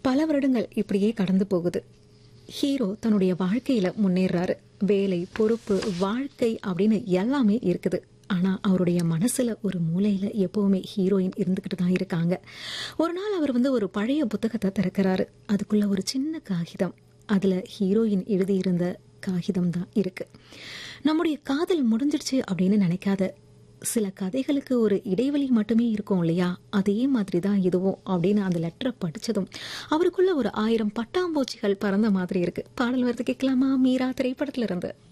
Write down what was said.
பல வருடங்கள் இப்படியே கடந்து போகுது ஹீரோ தன்னுடைய வாழ்க்கையில முன்னேறாரு வேலை பொறுப்பு வாழ்க்கை அப்படின்னு எல்லாமே இருக்குது ஆனா அவருடைய மனசுல ஒரு மூலையில எப்பவுமே ஹீரோயின் இருந்துகிட்டு தான் இருக்காங்க ஒரு நாள் அவர் வந்து ஒரு பழைய புத்தகத்தை திறக்கிறாரு அதுக்குள்ள ஒரு சின்ன காகிதம் அதுல ஹீரோயின் எழுதியிருந்த காகிதம் தான் இருக்கு நம்முடைய காதல் முடிஞ்சிடுச்சு அப்படின்னு நினைக்காத சில கதைகளுக்கு ஒரு இடைவெளி மட்டுமே இருக்கும் இல்லையா அதே மாதிரி தான் இதுவும் அப்படின்னு அந்த லெட்டரை படிச்சதும் அவருக்குள்ள ஒரு ஆயிரம் பட்டாம்பூச்சிகள் பறந்த மாதிரி இருக்கு பாடல் வரது கேட்கலாமா மீரா திரைப்படத்துல இருந்து